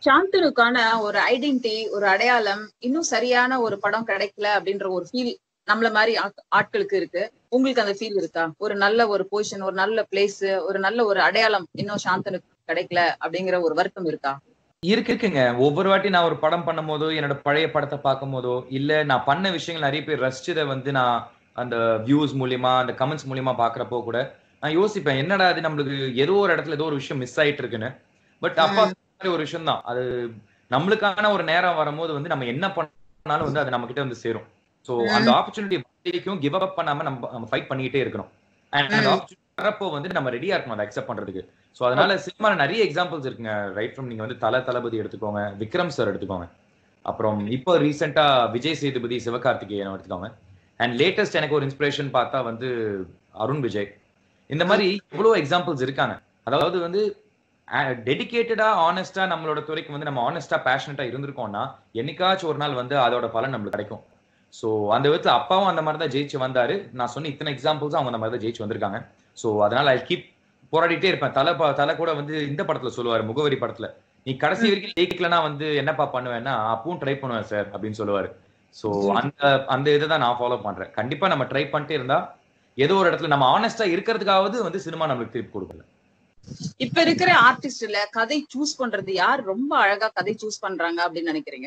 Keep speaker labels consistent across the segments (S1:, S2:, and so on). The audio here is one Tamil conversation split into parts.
S1: சாந்தனுக்கான ஒரு ஐடென்டிட்டி ஒரு அடையாளம் இன்னும் சரியான ஒரு படம் கிடைக்கல அப்படின்ற ஒரு ஃபீல் நம்மள மாதிரி ஆட்- ஆட்களுக்கு இருக்கு உங்களுக்கு அந்த ஃபீல் இருக்கா ஒரு நல்ல ஒரு பொசிஷன் ஒரு நல்ல பிளேஸ் ஒரு நல்ல ஒரு அடையாளம் இன்னும் சாந்தனுக்கு கிடைக்கல அப்படிங்கிற ஒரு வருத்தம் இருக்கா
S2: இருக்கு இருக்குங்க ஒவ்வொரு வாட்டி நான் ஒரு படம் பண்ணும் போதோ என்னோட பழைய படத்தை பார்க்கும் போதோ இல்ல நான் பண்ண விஷயங்கள் நிறைய பேர் ரசிச்சதை வந்து நான் அந்த வியூஸ் மூலியமா அந்த கமெண்ட்ஸ் மூலியமா பாக்குறப்போ கூட நான் யோசிப்பேன் என்னடா அது நம்மளுக்கு ஏதோ ஒரு இடத்துல ஏதோ ஒரு விஷயம் மிஸ் ஆயிட்டு இருக்குன்னு பட் அப்பா சொன்ன மாதிரி ஒரு விஷயம் தான் அது நம்மளுக்கான ஒரு நேரம் வரும்போது வந்து நம்ம என்ன பண்ணாலும் வந்து அது நம்ம கிட்ட வந்து சேரும் சோ அந்த ஆப்பர்ச்சுனிட்டி வரைக்கும் கிவ் அப் பண்ணாம நம்ம நம்ம ஃபைட் பண்ணிக்கிட்டே இருக்கணும் அண்ட் அந்த
S1: ம்.
S2: ஆப்பர்ச்சுனிட்டி வரப்போ வந்து நம்ம ரெடியா இருக்கணும் அதை அக்செப்ட் பண்றதுக்கு சோ அதனால சினிமால நிறைய எக்ஸாம்பிள்ஸ் இருக்குங்க ரைட் ஃப்ரம் நீங்க வந்து தல தளபதி எடுத்துக்கோங்க விக்ரம் சார் எடுத்துக்கோங்க அப்புறம் இப்போ ரீசெண்டா விஜய் சேதுபதி சிவகார்த்திகேயன் எடுத்துக்கோங்க அண்ட் லேட்டஸ்ட் எனக்கு ஒரு இன்ஸ்பிரேஷன் பார்த்தா வந்து அருண் விஜய் இந்த மாதிரி இவ்வளவு எக்ஸாம்பிள்ஸ் இருக்காங்க அதாவது வந்து டெடிகேட்டடா ஆனஸ்டா நம்மளோட துறைக்கு வந்து நம்ம ஆனஸ்டா பேஷனட்டா இருந்திருக்கோம்னா என்னைக்காச்சும் ஒரு நாள் வந்து அதோட பலன் நம்மளுக்கு கிடைக்கும் சோ அந்த விதத்துல அப்பாவும் அந்த மாதிரி தான் ஜெயிச்சு வந்தாரு நான் சொன்ன இத்தனை எக்ஸாம்பிள்ஸ் அவங்க அந்த மாதிரி தான் ஜெயிச்சு வந்திருக்காங்க சோ அதனால ஐ கீப் போராடிட்டே இருப்பேன் தலை ப- தலை கூட வந்து இந்த படத்துல சொல்லுவாரு முகவரி படத்துல நீ கடைசி வரைக்கும் ஜெயிக்கலனா வந்து என்னப்பா பண்ணுவேன்னா அப்பவும் ட்ரை பண்ணுவேன் சார் அப்படின்னு சொல்லுவாரு சோ அந்த அந்த இதை தான் நான் ஃபாலோ பண்றேன் கண்டிப்பா நம்ம ட்ரை பண்ணிட்டே இருந்தா ஏதோ ஒரு இடத்துல நம்ம ஆனஸ்டா இருக்கிறதுக்காவது வந்து சினிமா நம்மளுக்கு திருப்பி கொடுக்கல
S1: இப்ப இருக்கிற ஆர்டிஸ்ட்ல கதை சூஸ் பண்றது யார் ரொம்ப அழகா கதை சூஸ் பண்றாங்க அப்படின்னு நினைக்கிறீங்க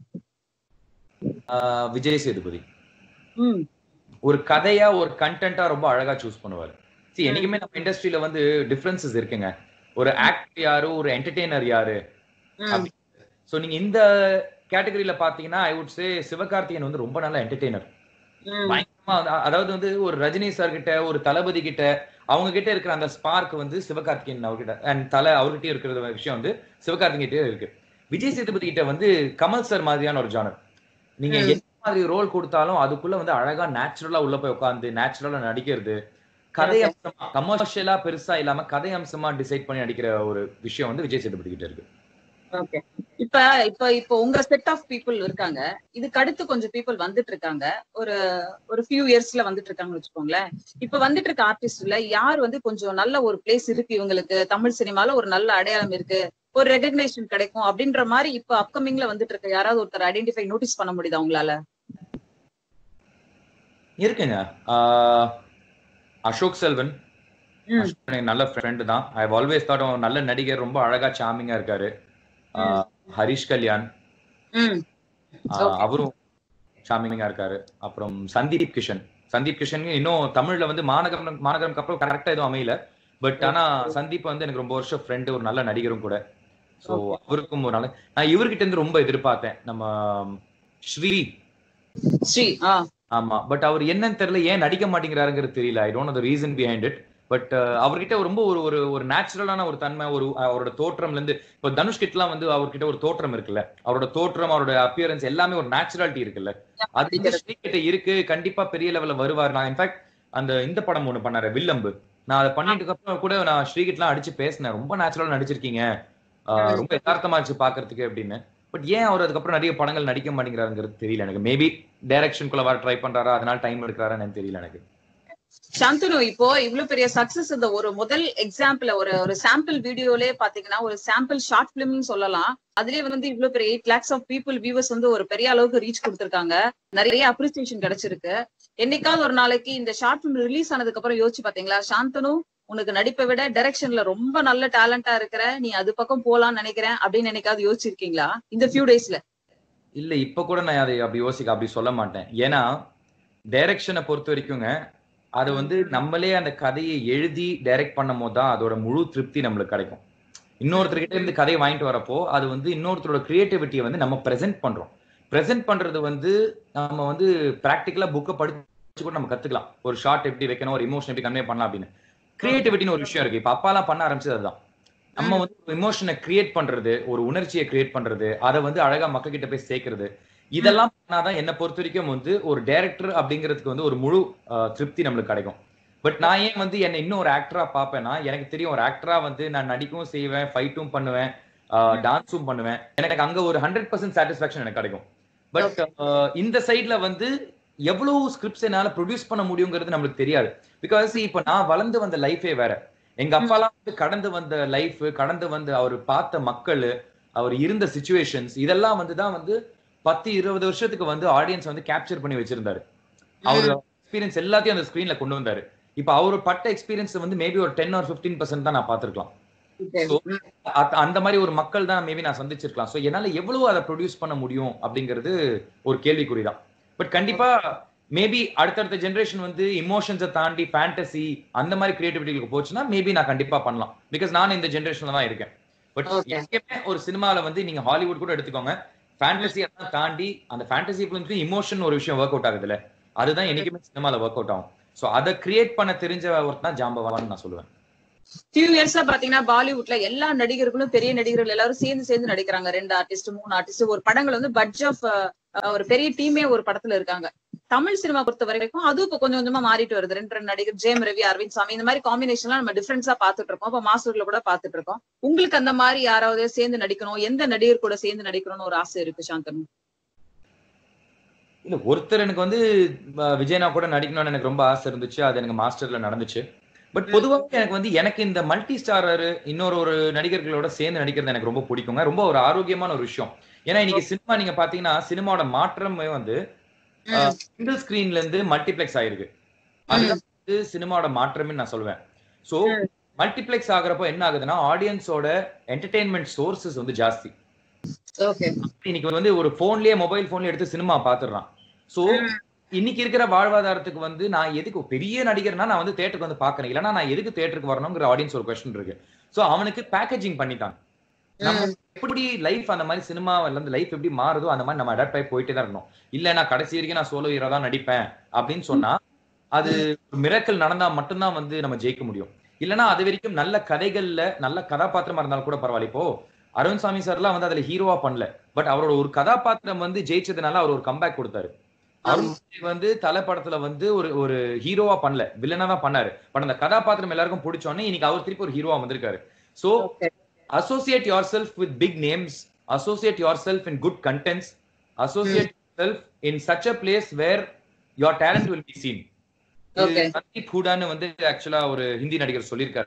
S2: ஆஹ் விஜய் சேதுபதி
S1: ம்
S2: ஒரு கதையா ஒரு கண்டென்ட்டா ரொம்ப அழகா சூஸ் பண்ணுவாரு see என்னைக்குமே நம்ம இண்டஸ்ட்ரியில வந்து டிஃபரன்சஸ் இருக்குங்க ஒரு ஆக்டர் யாரு ஒரு என்டர்டெய்னர் யாரு
S1: ம்
S2: சோ நீங்க இந்த கேட்டகரியில பாத்தீங்கன்னா ஐ வுட் சே சிவகார்த்திகேயன் வந்து ரொம்ப நல்ல என்டர்டெய்னர்
S1: ம்
S2: பயங்கரமா வந்து- அதாவது வந்து ஒரு ரஜினி சார் கிட்ட ஒரு தளபதி கிட்ட அவங்க கிட்ட இருக்கிற அந்த ஸ்பார்க் வந்து சிவகார்த்திகேயன் அவர்கிட்ட அண்ட் தலை அவர்கிட்ட இருக்கிற விஷயம் வந்து சிவகார்த்திகேயன் கிட்ட இருக்கு விஜய் சேதுபதி கிட்ட வந்து கமல் சார் மாதிரியான ஒரு ஜானர் நீங்க
S1: ம்.
S2: என்ன மாதிரி ரோல் கொடுத்தாலும் அதுக்குள்ள வந்து அழகா நேச்சுரலா உள்ள போய் உட்காந்து நேச்சுரலா நடிக்கிறது கதை
S1: Okay.
S2: அம்சமா கமர்ஷியலா பெருசா இல்லாம கதை அம்சமா டிசைட் பண்ணி நடிக்கிற ஒரு விஷயம் வந்து விஜய் சேதுபதி கிட்ட இருக்கு
S1: ஓகே இப்ப இப்ப இப்ப உங்க செட் ஆஃப் பீப்புள் இருக்காங்க இதுக்கு அடுத்து கொஞ்சம் பீப்புள் வந்துட்டு இருக்காங்க ஒரு ஒரு ஃபியூ இயர்ஸ்ல வந்துட்டு இருக்காங்கன்னு வச்சுக்கோங்களேன் இப்ப வந்துட்டு இருக்க ஆர்டிஸ்ட்ல யார் வந்து கொஞ்சம் நல்ல ஒரு பிளேஸ் இருக்கு இவங்களுக்கு தமிழ் சினிமால ஒரு நல்ல அடையாளம் இருக்கு ஒரு ரெகக்னேஷன் கிடைக்கும் அப்படின்ற மாதிரி இப்ப அப்கமிங்ல வந்துட்டு இருக்க யாராவது ஒருத்தர் ஐடென்டிஃபை நோட்டீஸ் பண்ண முடியுதா உங்களால
S2: இருக்குங்க ஆஹ் அசோக் செல்வன்
S1: ம்.
S2: அசோக் எனக்கு நல்ல ஃப்ரெண்டு தான் ஐ ஆல்வேஸ் தாட் அவன் நல்ல நடிகர் ரொம்ப அழகா சாமிங்கா இருக்காரு ஆஹ் ஹரிஷ் கல்யாண்
S1: ம்
S2: ஆஹ்
S1: Okay.
S2: அவரும் சாமிங்கா இருக்காரு அப்புறம் சந்தீப் கிஷன் சந்தீப் கிஷன் இன்னும் தமிழ்ல வந்து மாநகரம் மாநகரம் அப்புறம் கரெக்டா எதுவும் அமையல பட் ஆனா சந்தீப் வந்து எனக்கு ரொம்ப வருஷம் ஃப்ரெண்டு ஒரு நல்ல நடிகரும் கூட சோ
S1: Okay.
S2: அவருக்கும் ஒரு நல்ல நான் இவர்கிட்ட இருந்து ரொம்ப எதிர்பார்த்தேன் நம்ம ஸ்ரீ
S1: ஸ்ரீ ஆ
S2: ஆமா பட் அவர் என்னன்னு தெரியல ஏன் நடிக்க மாட்டேங்கிறாருங்கிறது தெரியல I don't the reason behind it but அவர்கிட்ட ரொம்ப ஒரு ஒரு ஒரு நேச்சுரலான ஒரு தன்மை ஒரு அவரோட தோற்றம்ல இருந்து இப்போ தனுஷ் கிட்டலாம் வந்து அவர்கிட்ட ஒரு தோற்றம் இருக்குல்ல அவரோட தோற்றம் அவரோட அப்பியரன்ஸ் எல்லாமே ஒரு நேச்சுராலிட்டி இருக்குல்ல அது வந்து ஸ்ரீ கிட்ட இருக்கு கண்டிப்பா பெரிய லெவல்ல வருவார் நான் இன்ஃபேக்ட் அந்த இந்த படம் ஒண்ணு பண்ணாரு வில்லம்பு நான் அதை பண்ணிட்டு அப்புறம் கூட நான் ஸ்ரீகிட்லாம் அடிச்சு பேசினேன் ரொம்ப நேச்சுரலா நடிச்சிருக்கீங்க ஆஹ் ரொம்ப யதார்த்தமா இருந்துச்சு பாக்குறதுக்கு அப்படின்னு பட் ஏன் அவர் அதுக்கப்புறம் நிறைய படங்கள் நடிக்க மாட்டேங்கிறாருங்கிறது தெரியல எனக்கு மேபி டைரக்ஷனுக்குள்ள வர ட்ரை பண்றாரா அதனால டைம் எடுக்கிறாரான்னு எனக்கு தெரியல எனக்கு
S1: சாந்தனு இப்போ இவ்வளவு பெரிய சக்சஸ் இந்த ஒரு முதல் எக்ஸாம்பிள் ஒரு ஒரு சாம்பிள் வீடியோலே பாத்தீங்கன்னா ஒரு சாம்பிள் ஷார்ட் பிலிம்னு சொல்லலாம் அதுலயே வந்து இவ்வளவு பெரிய eight lakhs of people viewers வந்து ஒரு பெரிய அளவுக்கு ரீச் கொடுத்திருக்காங்க நிறைய அப்ரிசியேஷன் கிடைச்சிருக்கு என்னைக்காவது ஒரு நாளைக்கு இந்த ஷார்ட் பிலிம் ரிலீஸ் ஆனதுக்கு அப்புறம் யோசிச்சு பாத்தீங்களா சாந்தனு உனக்கு நடிப்பை விட டைரக்ஷன்ல ரொம்ப நல்ல டேலண்டா இருக்கிற நீ அது பக்கம் போலாம்னு நினைக்கிறேன் அப்படின்னு என்னைக்காவது யோசிச்சிருக்கீங்களா இந்த ஃபியூ டேஸ்ல
S2: இல்ல இப்ப கூட நான் அதை அப்படி யோசிக்க அப்படி சொல்ல மாட்டேன் ஏன்னா டைரக்ஷனை பொறுத்த வரைக்குங்க அது வந்து நம்மளே அந்த கதையை எழுதி டைரக்ட் பண்ணும் போது தான் அதோட முழு திருப்தி நம்மளுக்கு கிடைக்கும் இன்னொருத்தர்கிட்ட இருந்து கதையை வாங்கிட்டு வரப்போ அது வந்து இன்னொருத்தரோட கிரியேட்டிவிட்டியை வந்து நம்ம பிரசென்ட் பண்றோம் பிரசென்ட் பண்றது வந்து நம்ம வந்து பிராக்டிக்கலா புக்கை படிச்சு கூட நம்ம கத்துக்கலாம் ஒரு ஷார்ட் எப்படி வைக்கணும் ஒரு இமோஷன் எப்படி கன்வே பண்ணலாம் அப்படின்னு கிரியேட்டிவிட்டின்னு ஒரு விஷயம் இருக்கு இப்ப அப்பாலாம் பண்ண ஆரம்பிச்சது அதுதான் நம்ம வந்து ஒரு இமோஷனை கிரியேட் பண்றது ஒரு உணர்ச்சியை கிரியேட் பண்றது அதை வந்து அழகா மக்கள் கிட்ட போய் சேர்க்கறது இதெல்லாம் பண்ணாதான் என்ன பொறுத்த வரைக்கும் வந்து ஒரு டைரக்டர் அப்படிங்கிறதுக்கு வந்து ஒரு முழு அஹ், திருப்தி நம்மளுக்கு கிடைக்கும் பட் நான் ஏன் வந்து என்னை இன்னும் ஒரு ஆக்டரா பார்ப்பேன்னா எனக்கு தெரியும் ஒரு ஆக்டரா வந்து நான் நடிக்கவும் செய்வேன் ஃபைட்டும் பண்ணுவேன் டான்ஸும் பண்ணுவேன் எனக்கு அங்க ஒரு ஹண்ட்ரட் பர்சன்ட் சாட்டிஸ்பாக்சன் எனக்கு கிடைக்கும் பட் இந்த சைட்ல வந்து எவ்வளவு ஸ்கிரிப்ட்ஸ் என்னால ப்ரொடியூஸ் பண்ண முடியுங்கிறது நம்மளுக்கு தெரியாது பிகாஸ் இப்ப நான் வளர்ந்து வந்த லைஃபே வேற எங்க அப்பாலாம் வந்து கடந்து வந்த லைஃப் கடந்து வந்து அவர் பார்த்த மக்கள் அவர் இருந்த சுச்சுவேஷன்ஸ் இதெல்லாம் வந்து தான் வந்து பத்து இருபது வருஷத்துக்கு வந்து ஆடியன்ஸ் வந்து கேப்சர் பண்ணி வச்சிருந்தாரு அவர் எக்ஸ்பீரியன்ஸ் எல்லாத்தையும் அந்த ஸ்கிரீன்ல கொண்டு வந்தாரு இப்ப அவர் பட்ட எக்ஸ்பீரியன்ஸ் வந்து மேபி ஒரு டென் ஆர் ஃபிஃப்டீன் பர்சன்ட் தான் நான் பார்த்திருக்கலாம் So, அ- அந்த மாதிரி ஒரு மக்கள் தான் மேபி நான் சந்திச்சிருக்கலாம் ஸோ என்னால எவ்வளவு அதை ப்ரொடியூஸ் பண்ண முடியும் அப்படிங்கிறது ஒரு கேள்விக்குறி தான் பட் கண்டிப்பா மேபி அடுத்தடுத்த ஜென்ரேஷன் வந்து இமோஷன்ஸை தாண்டி ஃபேண்டசி அந்த மாதிரி கிரியேட்டிவிட்டிக்கு போச்சுன்னா மேபி நான் கண்டிப்பா பண்ணலாம் பிகாஸ் நான் இந்த ஜென்ரேஷன்ல தான் இருக்கேன் பட்
S1: Okay.
S2: எப்பயுமே ஒரு சினிமால வந்து நீங்க ஹாலிவுட் கூட எடுத்துக்கோங்க ஃபேண்டசி எல்லாம் தாண்டி அந்த ஃபேண்டசி ஃபிலிம்ஸ்க்கு இமோஷன் ஒரு விஷயம் ஒர்க் அவுட் ஆகுதுல்ல அதுதான் என்னைக்குமே சினிமால ஒர்க் அவுட் ஆகும் ஸோ அதை கிரியேட் பண்ண தெரிஞ்ச ஒருத்தன் தான் ஜாம்பவான்னு நான் சொல்லுவேன்
S1: ஃபியூ இயர்ஸா பாத்தீங்கன்னா பாலிவுட்ல எல்லா நடிகர்களும் பெரிய நடிகர்கள் எல்லாரும் சேர்ந்து சேர்ந்து நடிக்கிறாங்க ரெண்டு ஆர்டிஸ்ட் மூணு ஆர்டிஸ்ட் ஒரு படங்கள் வந்து பட்ஜ் ஆஃப் ஒரு பெரிய டீமே ஒரு படத்துல இருக்காங்க தமிழ் சினிமா பொறுத்த வரைக்கும் அதுவும் இப்ப கொஞ்சம் கொஞ்சமா மாறிட்டு வருது ரெண்டு ரெண்டு நடிகர் ஜெயம் ரவி அரவிந்த் சாமி இந்த மாதிரி காம்பினேஷன்லாம் நம்ம டிஃபரன்ஸா பாத்துட்டு இருக்கோம் இப்ப மாஸ்டர்ல கூட பாத்துட்டு இருக்கோம் உங்களுக்கு அந்த மாதிரி யாராவது சேர்ந்து நடிக்கணும் எந்த நடிகர் கூட சேர்ந்து நடிக்கணும்னு ஒரு ஆசை இருக்கு சாந்தனு
S2: இல்ல ஒருத்தர் எனக்கு வந்து அஹ், விஜயனா கூட நடிக்கணும்னு எனக்கு ரொம்ப ஆசை இருந்துச்சு அது எனக்கு மாஸ்டர்ல நடந்துச்சு பட் பொதுவாக எனக்கு வந்து எனக்கு இந்த மல்டி ஸ்டாரர் இன்னொரு ஒரு நடிகர்களோட சேர்ந்து நடிக்கிறது எனக்கு ரொம்ப பிடிக்குங்க ரொம்ப ஒரு ஆரோக்கியமான ஒரு விஷயம் ஏன்னா இன்னைக்கு சினிமா நீங்க பாத்தீங்கன்னா சினிமாவோட மாற்றமே வந்து சிங்கிள் ஸ்கிரீன்ல இருந்து மல்டிப்ளெக்ஸ் ஆயிருக்கு அதுதான் வந்து சினிமாவோட மாற்றமே நான் சொல்லுவேன் சோ
S1: ம்.
S2: மல்டிப்ளெக்ஸ் ஆகுறப்போ என்ன ஆகுதுன்னா ஆடியன்ஸோட என்டர்டெயின்மெண்ட் சோர்சஸ் வந்து ஜாஸ்தி
S1: ஓகே
S2: இன்னைக்கு வந்து ஒரு போன்லயே மொபைல் போன்ல எடுத்து சினிமா பாத்துடுறான் சோ இன்னைக்கு இருக்கிற வாழ்வாதாரத்துக்கு வந்து நான் எதுக்கு ஒரு பெரிய நடிகர்னா நான் வந்து தேட்டருக்கு வந்து பாக்குறேன் இல்லைன்னா நான் எதுக்கு தேட்டருக்கு வரணுங்கிற ஆடியன்ஸ் ஒரு கொஸ்டின் இருக்கு சோ அவனுக்கு பேக்கேஜிங் பண்ணிட்டாங்க நம்ம எப்படி லைஃப் அந்த மாதிரி சினிமாவில இருந்து லைஃப் எப்படி மாறுதோ அந்த மாதிரி நம்ம அடாப்ட் ஆகி போயிட்டே தான் இருக்கணும் இல்ல நான் கடைசி வரைக்கும் நான் சோலோ ஹீரோ தான் நடிப்பேன் அப்படின்னு சொன்னா அது மிரக்கல் நடந்தா மட்டும்தான் வந்து நம்ம ஜெயிக்க முடியும் இல்லனா அது வரைக்கும் நல்ல கதைகள்ல நல்ல கதாபாத்திரமா இருந்தாலும் கூட பரவாயில்ல இப்போ அருண் சாமி சார்லாம் வந்து அதுல ஹீரோவா பண்ணல பட் அவரோட ஒரு கதாபாத்திரம் வந்து ஜெயிச்சதுனால அவர் ஒரு கம்பேக் கொடுத்தாரு அருண் சாமி வந்து தலை படத்துல வந்து ஒரு ஒரு ஹீரோவா பண்ணல வில்லனா தான் பண்ணாரு பட் அந்த கதாபாத்திரம் எல்லாருக்கும் பிடிச்சோன்னே இன்னைக்கு அவர் திருப்பி ஒரு ஹீரோவா வந்திருக்காரு so associate yourself with big names associate yourself in good contents associate yourself in such a place where your talent will be seen
S1: Okay.
S2: Sandeep ஹூடான்னு வந்து ஆக்சுவலா ஒரு ஹிந்தி நடிகர் சொல்லியிருக்காரு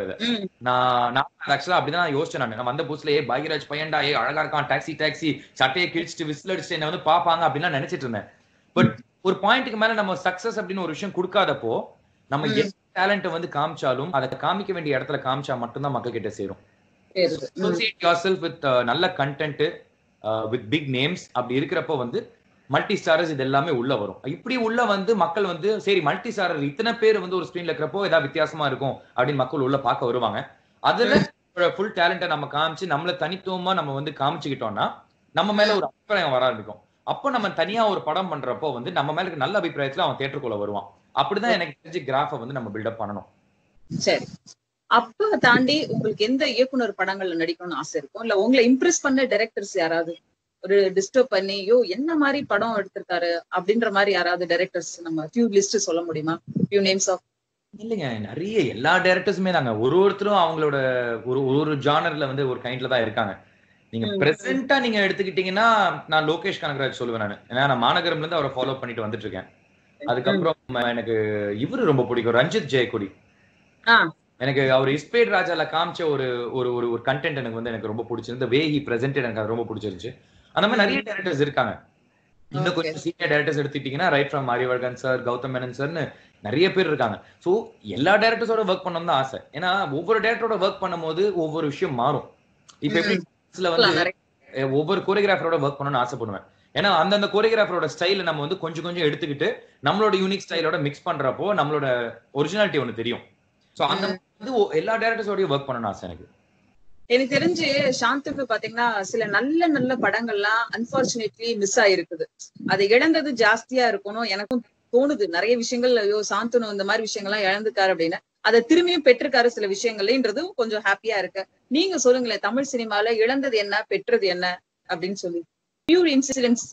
S2: நான் நான் ஆக்சுவலா அப்படிதான் நான் யோசிச்சேன் நான் நான் வந்த புதுசுல ஏ பாக்யராஜ் பையன்டா ஏ அழகா இருக்கான் டாக்ஸி டாக்ஸி சட்டையை கிழிச்சிட்டு விசில் அடிச்சுட்டு என்ன வந்து பாப்பாங்க அப்படின்னு நினைச்சிட்டு இருந்தேன் பட் ஒரு பாயிண்ட்டுக்கு மேல நம்ம சக்சஸ் அப்படின்னு ஒரு விஷயம் கொடுக்காதப்போ நம்ம
S1: ம்.
S2: எந்த டேலண்ட்டை வந்து காமிச்சாலும் அதை காமிக்க வேண்டிய இடத்துல காமிச்சா மட்டும்தான் மக்கள் கிட்ட சேரும் அசோசியேட் யோர் செல்ஃப் வித் நல்ல கண்டென்ட் வித் பிக் நேம்ஸ் அப்படி இருக்கிறப்போ வந்து மல்டி ஸ்டாரர்ஸ் இது எல்லாமே உள்ள வரும் இப்படி உள்ள வந்து மக்கள் வந்து சரி மல்டி ஸ்டாரர் இத்தனை பேர் வந்து ஒரு ஸ்கிரீன்ல இருக்கிறப்போ ஏதாவது வித்தியாசமா இருக்கும் அப்படின்னு மக்கள் உள்ள பார்க்க வருவாங்க அதுல ஃபுல் டேலண்ட்டை நம்ம காமிச்சு நம்மள தனித்துவமா நம்ம வந்து காமிச்சுக்கிட்டோம்னா நம்ம மேல ஒரு அபிப்பிராயம் வர ஆரம்பிக்கும் அப்போ நம்ம தனியா ஒரு படம் பண்றப்போ வந்து நம்ம மேல இருக்க நல்ல அபிப்பிராயத்துல அவன் தேட்டருக்குள்ள வருவான் அப்படிதான் எனக்கு தெரிஞ்சு கிராஃபை வந்து நம்ம பில்டப் பண்ணணும்
S1: சரி அப்ப தாண்டி உங்களுக்கு எந்த இயக்குனர் படங்கள்ல நடிக்கணும்னு ஆசை இருக்கும் இல்ல உங்களை இம்ப்ரெஸ் பண்ண டைரக்டர்ஸ் யாராவது ஒரு டிஸ்டர்ப் பண்ணி யோ என்ன மாதிரி படம் எடுத்திருக்காரு அப்படின்ற மாதிரி யாராவது டைரக்டர்ஸ் நம்ம ஃபியூ லிஸ்ட் சொல்ல முடியுமா ஃபியூ நேம்ஸ் ஆஃப்
S2: இல்லைங்க நிறைய எல்லா டேரக்டர்ஸுமே தாங்க ஒரு ஒருத்தரும் அவங்களோட ஒரு ஒரு ஜானர்ல வந்து ஒரு கைண்ட்ல தான் இருக்காங்க நீங்க
S1: ம்.
S2: பிரசன்டா நீங்க எடுத்துக்கிட்டீங்கன்னா நான் லோகேஷ் கனகராஜ் சொல்லுவேன் நான் ஏன்னா நான் மாநகரம்ல இருந்து அவரை ஃபாலோ பண்ணிட்டு வந்துட்டு இருக்கேன் அதுக்கப்புறம் எனக்கு இவரு ரொம்ப பிடிக்கும் ரஞ்சித் ஜெயக்குடி
S1: ஆ.
S2: எனக்கு அவர் இஸ்பேட் ராஜால காமிச்ச ஒரு ஒரு ஒரு ஒரு கண்டென்ட் எனக்கு வந்து எனக்கு ரொம்ப பிடிச்சிருந்து வே ஹி பிரசன்டட் எனக்கு அது ரொம்ப பிடிச்சிருந்துச்சு அந்த மாதிரி நிறைய டேரக்டர்ஸ் இருக்காங்க இன்னும்
S1: Okay.
S2: கொஞ்சம் சீனியர் டேரக்டர்ஸ் எடுத்துக்கிட்டீங்கன்னா ரைட் ஃப்ரம் மாரியவர்கன் சார் கௌதம் மேனன் சார்னு நிறைய பேர் இருக்காங்க சோ எல்லா டேரக்டர்ஸோட ஒர்க் பண்ணணும் தான் ஆசை ஏன்னா ஒவ்வொரு டேரக்டரோட ஒர்க் பண்ணும்போது ஒவ்வொரு விஷயம் மாறும் இப்ப எப்படி dance ல வந்து
S1: நிறைய
S2: அஹ், ஒவ்வொரு கோரியோகிராஃபரோட ஒர்க் பண்ணணும்னு ஆசைப்படுவேன் ஏன்னா அந்தந்த கோரியோகிராஃபரோட ஸ்டைல நம்ம வந்து கொஞ்சம் கொஞ்சம் எடுத்துக்கிட்டு நம்மளோட யூனிக் ஸ்டைலோட மிக்ஸ் பண்றப்போ நம்மளோட ஒரிஜினாலிட்டி ஒன்று தெரியும் சோ அந்த மாதிரி வந்து ஒ- எல்லா டேரக்டர்ஸோடய ஒர்க் பண்ணணும்னு ஆசை எனக்கு
S1: எனக்கு தெரிஞ்சு சாந்துக்கு பாத்தீங்கன்னா சில நல்ல நல்ல படங்கள்லாம் அன்பார்ச்சுனேட்லி மிஸ் ஆயிருக்குது அதை இழந்தது ஜாஸ்தியா இருக்கணும் எனக்கும் தோணுது நிறைய விஷயங்கள் ஐயோ சாந்தனு இந்த மாதிரி விஷயங்கள்லாம் இழந்துட்டாரு அப்படின்னு அதை திரும்பியும் பெற்றிருக்காரு சில விஷயங்கள்ன்றது கொஞ்சம் ஹாப்பியா இருக்கு நீங்க சொல்லுங்களேன் தமிழ் சினிமால இழந்தது என்ன பெற்றது என்ன அப்படின்னு சொல்லி பியூர் இன்சிடென்ட்ஸ்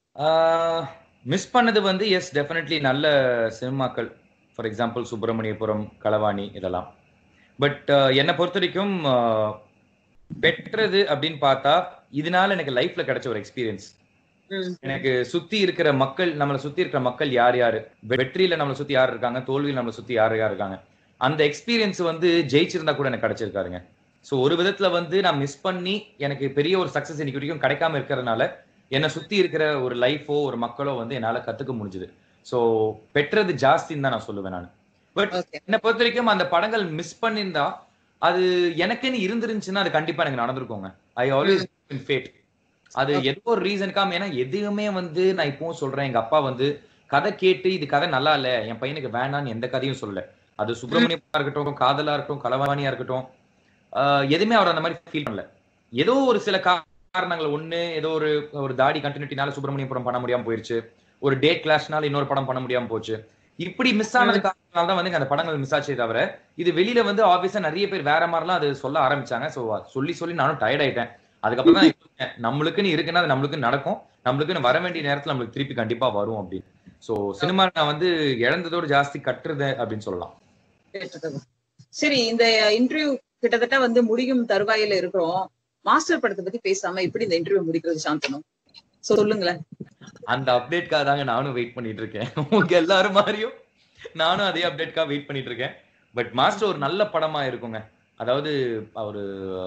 S2: மிஸ் பண்ணது வந்து எஸ் டெஃபினெட்லி நல்ல சினிமாக்கள் ஃபார் எக்ஸாம்பிள் சுப்பிரமணியபுரம் களவாணி இதெல்லாம் பட் என்னை பொறுத்த வரைக்கும் ஆஹ், பெற்றது அப்படின்னு பார்த்தா இதனால எனக்கு லைஃப்ல கிடைச்ச ஒரு எக்ஸ்பீரியன்ஸ் எனக்கு சுத்தி இருக்கிற மக்கள் நம்மளை சுத்தி இருக்கிற மக்கள் யார் யாரு வெற்றியில நம்மளை சுத்தி யார் இருக்காங்க தோல்வியில் நம்மளை சுத்தி யார் யார் இருக்காங்க அந்த எக்ஸ்பீரியன்ஸ் வந்து ஜெயிச்சிருந்தா கூட எனக்கு கிடைச்சிருக்காருங்க ஸோ ஒரு விதத்துல வந்து நான் மிஸ் பண்ணி எனக்கு பெரிய ஒரு சக்சஸ் இன்னைக்கு வரைக்கும் கிடைக்காம இருக்கிறதுனால என்னை சுத்தி இருக்கிற ஒரு லைஃபோ ஒரு மக்களோ வந்து என்னால கத்துக்க முடிஞ்சுது ஸோ பெற்றது ஜாஸ்தின்னு தான் நான் சொல்லுவேன் நான் பட்
S1: ஓகே
S2: என்னை பொறுத்த வரைக்கும் அந்த படங்கள் மிஸ் பண்ணியிருந்தா அது எனக்குன்னு இருந்துருந்துச்சுன்னா அது கண்டிப்பா எனக்கு நடந்திருக்குங்க ஐ ஆல்வேஸ் ஃபேட் அது
S1: Okay.
S2: ஏதோ ஒரு ரீசனுக்காம ஏன்னா எதுவுமே வந்து நான் இப்பவும் சொல்றேன் எங்க அப்பா வந்து கதை கேட்டு இது கதை நல்லா இல்ல என் பையனுக்கு வேண்டாம்னு எந்த கதையும் சொல்லல அது சுப்பிரமணியமா இருக்கட்டும் காதலா இருக்கட்டும் கலவாணியா இருக்கட்டும் ஆஹ் எதுவுமே அவர் அந்த மாதிரி ஃபீல் பண்ணல ஏதோ ஒரு சில கா- காரணங்கள் ஒண்ணு ஏதோ ஒரு ஒரு தாடி கண்டினியூட்டினால சுப்பிரமணியபுரம் பண்ண முடியாம போயிருச்சு ஒரு டேட் கிளாஷ்னால இன்னொரு படம் பண்ண முடியாம போச்சு இப்படி மிஸ் ஆனது காரணத்தால தான் வந்து எனக்கு அந்த படங்கள் மிஸ் ஆச்சே தவிர இது வெளியில வந்து ஆப்வியஸா நிறைய பேர் வேற மாதிரிலாம் அது சொல்ல ஆரம்பிச்சாங்க சோ சொல்லி சொல்லி நானும் டயர்ட் ஆயிட்டேன் அதுக்கப்புறம் தான் யோசிச்சேன், நம்மளுக்குன்னு இருக்குன்னா அது நம்மளுக்கு நடக்கும் நம்மளுக்குன்னு வர வேண்டிய நேரத்துல நம்மளுக்கு திருப்பி கண்டிப்பா வரும் அப்படின்னு சோ சினிமா நான் வந்து இழந்ததோட ஜாஸ்தி கட்டுறது அப்படின்னு சொல்லலாம்
S1: கேட்டுக்கோங்க. சரி இந்த இன்டர்வியூ கிட்டத்தட்ட வந்து முடியும் தருவாயில இருக்கிறோம் மாஸ்டர் படத்தை பத்தி பேசாம எப்படி இந்த இன்டர்வியூ முடிக்கிறது சாந்தனம் சொல்லுங்களேன்
S2: அந்த அப்டேட்காக தாங்க நானும் வெயிட் பண்ணிட்டு இருக்கேன் உங்க எல்லாரும் மாதிரியும் நானும் அதே அப்டேட்காக வெயிட் பண்ணிட்டு இருக்கேன் பட் மாஸ்டர் ஒரு நல்ல படமா இருக்குங்க அதாவது அவரு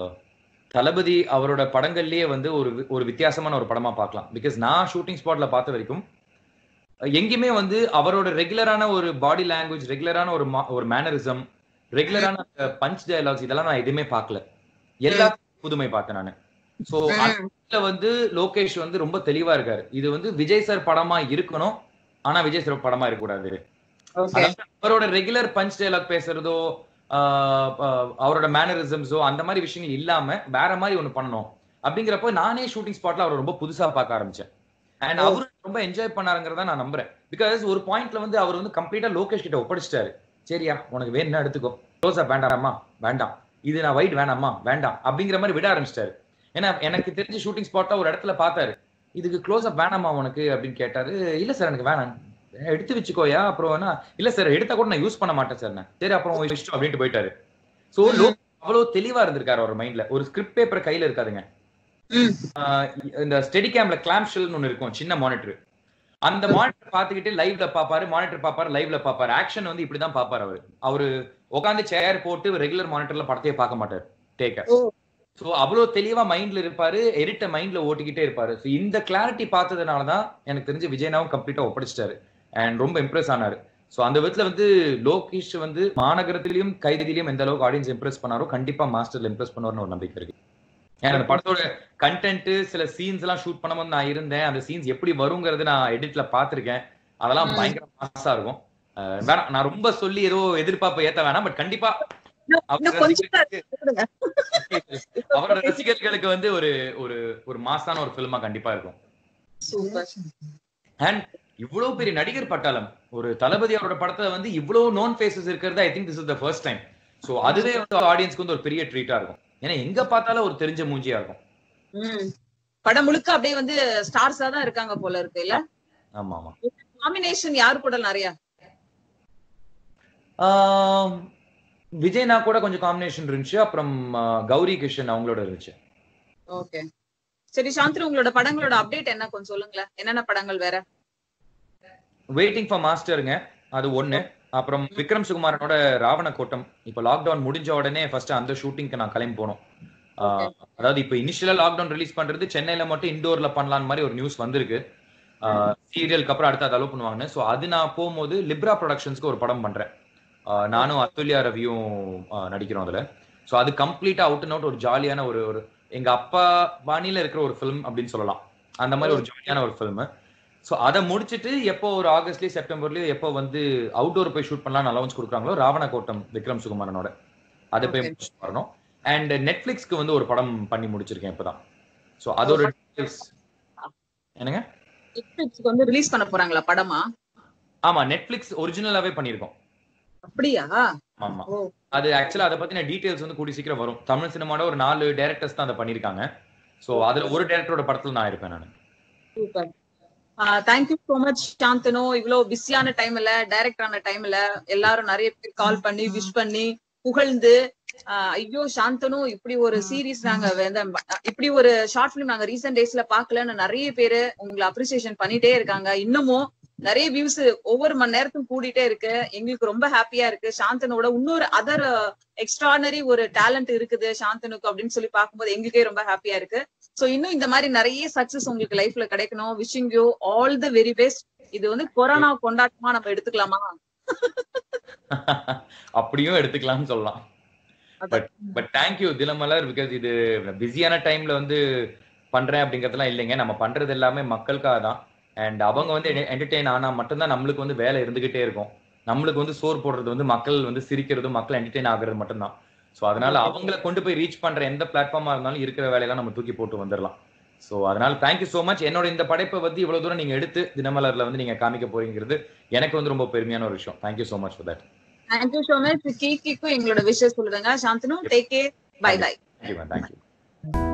S2: தளபதி அவரோட படங்கள்லயே வந்து ஒரு வி- ஒரு வித்தியாசமான ஒரு படமா பார்க்கலாம் பிகாஸ் நான் ஷூட்டிங் ஸ்பாட்ல பார்த்த வரைக்கும் எங்கேயுமே வந்து அவரோட ரெகுலரான ஒரு பாடி லாங்குவேஜ் ரெகுலரான ஒரு ma- ஒரு மேனரிசம் ரெகுலரான பஞ்ச் டயலாக்ஸ் இதெல்லாம் நான் எதுவுமே பார்க்கல எல்லாத்தையும் புதுமை பார்த்தேன் நான் சோ இதுல வந்து லோகேஷ் வந்து ரொம்ப தெளிவா இருக்காரு இது வந்து விஜய் சார் படமா இருக்கணும் ஆனா விஜய் சார் படமா இருக்கக்கூடாது
S1: ஓகே
S2: அதாவது அவரோட ரெகுலர் பஞ்ச் டயலாக் பேசுறதோ ஆஹ் ஆஹ் அவரோட மேனரிசம்ஸோ அந்த மாதிரி விஷயங்கள் இல்லாம வேற மாதிரி ஒண்ணு பண்ணணும் அப்படிங்கிறப்போ நானே ஷூட்டிங் ஸ்பாட்ல அவர் ரொம்ப புதுசா பார்க்க ஆரம்பிச்சேன் அண்ட்
S1: ஓ.
S2: அவரு ரொம்ப என்ஜாய் பண்ணாருங்கிறத நான் நம்புறேன் பிகாஸ் ஒரு பாயிண்ட்ல வந்து அவர் வந்து கம்ப்ளீட்டா லோகேஷ் கிட்ட ஒப்படைச்சிட்டாரு சரியா உனக்கு வேணும்னா எடுத்துக்கோ க்ளோஸ் வேண்டாமா வேண்டாம் இது நான் வைட் வேணாமா வேண்டாம் அப்படிங்கிற மாதிரி விட ஆரம்பிச்சிட்டாரு ஏன்னா எனக்கு தெரிஞ்ச ஷூட்டிங் ஸ்பாட்ல ஒரு இடத்துல பார்த்தாரு இதுக்கு க்ளோஸ் அப் வேணாமா உனக்கு அப்படின்னு கேட்டாரு இல்ல சார் எனக்கு வேணாம் எடுத்து வச்சுக்கோயா அப்புறம் என்ன இல்ல சார் எடுத்தா கூட நான் யூஸ் பண்ண மாட்டேன் சார் நான் சரி அப்புறம் உன் இஷ்டம் அப்படின்ட்டு போயிட்டாரு சோ அவ்வளவு தெளிவா இருந்திருக்காரு அவர் மைண்ட்ல ஒரு ஸ்கிரிப்ட் பேப்பர் கையில இருக்காதுங்க
S1: ம்.
S2: ஆஹ் இந்த ஸ்டெடி கேம்ல கிளாம் ஷெல்னு ஒன்னு இருக்கும் சின்ன மானிட்டர் அந்த மானிட்டர் பாத்துக்கிட்டு லைவ்ல பாப்பாரு மானிட்டர் பாப்பாரு லைவ்ல பாப்பாரு ஆக்ஷன் வந்து இப்படிதான் பாப்பாரு அவரு அவரு உட்காந்து சேர் போட்டு ரெகுலர் மானிட்டர்ல படத்தையே பார்க்க மாட்டாரு டேக்க
S1: ஓ.
S2: சோ அவ்வளவு தெளிவா மைண்ட்ல இருப்பாரு எடிட்ட மைண்ட்ல ஓட்டிக்கிட்டே இருப்பாரு So இந்த கிளாரிட்டி பார்த்ததுனால தான் எனக்கு தெரிஞ்சு விஜயனாவும் கம்ப்ளீட்டா ஒப்படைச்சிட்டாரு அண்ட் ரொம்ப இம்ப்ரெஸ் ஆனாரு சோ அந்த விதத்துல வந்து லோகேஷ் வந்து மாநகரத்திலயும் கைதிலையும் எந்த அளவுக்கு ஆடியன்ஸ் இம்ப்ரெஸ் பண்ணாரோ கண்டிப்பா மாஸ்டர்ல இம்ப்ரெஸ் பண்ணுவார்னு ஒரு நம்பிக்கை இருக்கு ஏன்னா அந்த படத்தோட கண்டென்ட் சில சீன்ஸ் எல்லாம் ஷூட் பண்ணும்போது நான் இருந்தேன் அந்த சீன்ஸ் எப்படி வருங்கிறது நான் எடிட்ல பாத்திருக்கேன் அதெல்லாம்
S1: ம்.
S2: பயங்கர மாசா இருக்கும் அஹ் வேணாம் நான் ரொம்ப சொல்லி ஏதோ எதிர்பார்ப்பை ஏத்த வேணாம் பட் கண்டிப்பா
S1: இன்னும்
S2: அவர்
S1: இன்னும் கொஞ்சம்
S2: ரசிகர்களுக்கு-
S1: கொடுங்க.
S2: அவரோட ரசிகர்களுக்கு வந்து ஒரு ஒரு ஒரு மாசான ஒரு பிலிமா கண்டிப்பா இருக்கும்
S1: சூப்பர்
S2: அண்ட் இவ்வளவு பெரிய நடிகர் பட்டாளம் ஒரு தளபதி அவரோட படத்துல வந்து இவ்வளவு நோன் ஃபேஸஸ் இருக்கிறது I think this is the first time so அதுவே வந்து ஆடியன்ஸ்க்கு வந்து ஒரு பெரிய ட்ரீட்டா இருக்கும் ஏன்னா எங்க பார்த்தாலும் ஒரு தெரிஞ்ச மூஞ்சியா இருக்கும்
S1: ம். படம் முழுக்க அப்படியே வந்து ஸ்டார்ஸா தான் இருக்காங்க போல இருக்கு இல்ல
S2: ஆமா ஆமா
S1: காம்பினேஷன் யாரு கூட நிறைய
S2: ஆம், விஜய்னா கூட கொஞ்சம் காம்பினேஷன் இருந்துச்சு அப்புறம் ஆ, கௌரி கிருஷ்ணன் அவங்களோட இருந்துச்சு
S1: ஓகே சரி சாந்திரி உங்களோட படங்களோட அப்டேட் என்ன கொஞ்சம் சொல்லுங்களேன் என்னென்ன படங்கள் வேற
S2: வெயிட்டிங் ஃபார் மாஸ்டருங்க அது ஒண்ணு அப்புறம் விக்ரம் சுகுமாரனோட ராவண கோட்டம் இப்ப லாக்டவுன் முடிஞ்ச உடனே ஃபர்ஸ்ட் அந்த ஷூட்டிங்க்கு நான் கிளம்பி போனோம் ஆ, அதாவது இப்ப இனிஷியலா லாக்டவுன் ரிலீஸ் பண்றது சென்னையில மட்டும் இண்டோர்ல பண்ணலாம்னு மாதிரி ஒரு நியூஸ் வந்திருக்கு சீரியலுக்கு அப்புறம் அடுத்து அதை அலோவ் பண்ணுவாங்கன்னு ஸோ அது நான் போகும்போது லிப்ரா ப்ரொடக்ஷன்ஸ்க்கு ஒரு படம் பண்றேன் ஆ, நானும் அத்துல்யா ரவியும் ஆ, நடிக்கிறோம் அதுல ஸோ அது கம்ப்ளீட்டா அவுட் அண்ட் அவுட் ஒரு ஜாலியான ஒரு ஒரு எங்க அப்பா பாணியில இருக்கிற ஒரு ஃபிலிம் அப்படின்னு சொல்லலாம் அந்த மாதிரி ஒரு ஜாலியான ஒரு ஃபிலிம் ஸோ அதை முடிச்சிட்டு எப்போ ஒரு ஆகஸ்ட்லயோ செப்டம்பர்லயோ எப்போ வந்து அவுட்டோர் போய் ஷூட் பண்ணலாம் அலவன்ஸ் கொடுக்குறாங்களோ ராவண கோட்டம் விக்ரம் சுகுமாரனோட அதை போய்
S1: Okay.
S2: முடிச்சுட்டு வரணும் அண்ட் நெட்ஃபிளிக்ஸ்க்கு வந்து ஒரு படம் பண்ணி முடிச்சிருக்கேன் இப்பதான் ஸோ அதோட details- என்னங்க
S1: நெட்ஃபிளிக்ஸ்க்கு வந்து ரிலீஸ் பண்ண போறாங்களா படமா
S2: ஆமா நெட்ஃபிளிக்ஸ் ஒரிஜினலாவே பண்ணியிருக்கோம்
S1: அப்படியா
S2: ஆமா
S1: ஓ
S2: அது ஆக்சுவலா அதை பத்தின டீடைல்ஸ் வந்து கூடி சீக்கிரம் வரும் தமிழ் சினிமாவோட ஒரு நாலு டேரக்டர்ஸ் தான் அதை பண்ணிருக்காங்க சோ அதுல ஒரு டேரக்டரோட படத்துல நான் இருப்பேன் நான்
S1: super thank you so much Shanthanu இவ்வளவு பிஸியான டைம்ல டைரக்ட் ஆன டைம்ல எல்லாரும் நிறைய பேர் கால் பண்ணி விஷ் பண்ணி புகழ்ந்து ஆஹ் ஐயோ சாந்தனு இப்படி ஒரு சீரீஸ் நாங்க வந்து, அஹ் இப்படி ஒரு ஷார்ட் பிலிம் நாங்க ரீசெண்ட் டேஸ்ல பாக்கலன்னு நிறைய பேரு உங்களை அப்ரிசியேஷன் பண்ணிட்டே இருக்காங்க இன்னமும் நிறைய வியூஸ் ஒவ்வொரு மணி நேரத்துக்கும் கூடிட்டே இருக்கு எங்களுக்கு ரொம்ப ஹாப்பியா இருக்கு சாந்தனோட இன்னொரு அதர் எக்ஸ்ட்ரானரி ஒரு டேலண்ட் இருக்குது சாந்தனுக்கு அப்படின்னு சொல்லி பார்க்கும்போது எங்களுக்கே ரொம்ப ஹாப்பியா இருக்கு சோ இன்னும் இந்த மாதிரி நிறைய சக்சஸ் உங்களுக்கு லைஃப்ல கிடைக்கணும் wishing you all the very best இது வந்து கொரோனா கொண்டாட்டமா நம்ம எடுத்துக்கலாமா
S2: அப்படியும் எடுத்துக்கலாம்னு சொல்லலாம் but but thank you Dinamalar because இது பிஸியான டைம்ல வந்து பண்றேன் அப்படிங்கறதுலாம் இல்லைங்க நம்ம பண்றது எல்லாமே மக்களுக்காக தான் அண்ட் அவங்க வந்து என்டர்டெயின் ஆனா மட்டும்தான் நம்மளுக்கு வந்து வேலை இருந்துகிட்டே இருக்கும் நம்மளுக்கு வந்து சோர் போடுறது வந்து மக்கள் வந்து சிரிக்கிறதும் மக்கள் என்டர்டெயின் ஆகுறது மட்டும்தான் ஸோ அதனால அவங்கள கொண்டு போய் ரீச் பண்ற எந்த பிளாட்ஃபார்மா இருந்தாலும் இருக்கிற வேலையெல்லாம் நம்ம தூக்கி போட்டு வந்துடலாம் ஸோ அதனால தேங்க்யூ ஸோ மச் என்னோட இந்த படைப்பை வந்து இவ்வளவு தூரம் நீங்க எடுத்து தினமலர்ல வந்து நீங்க காமிக்க போறீங்கிறது எனக்கு வந்து ரொம்ப பெருமையான ஒரு விஷயம் thank you so much for that
S1: thank you so much கீக்கிக்கும் எங்களோட விஷயம் சொல்லுங்க Shanthanu take care bye bye
S2: thank you ma'am thank you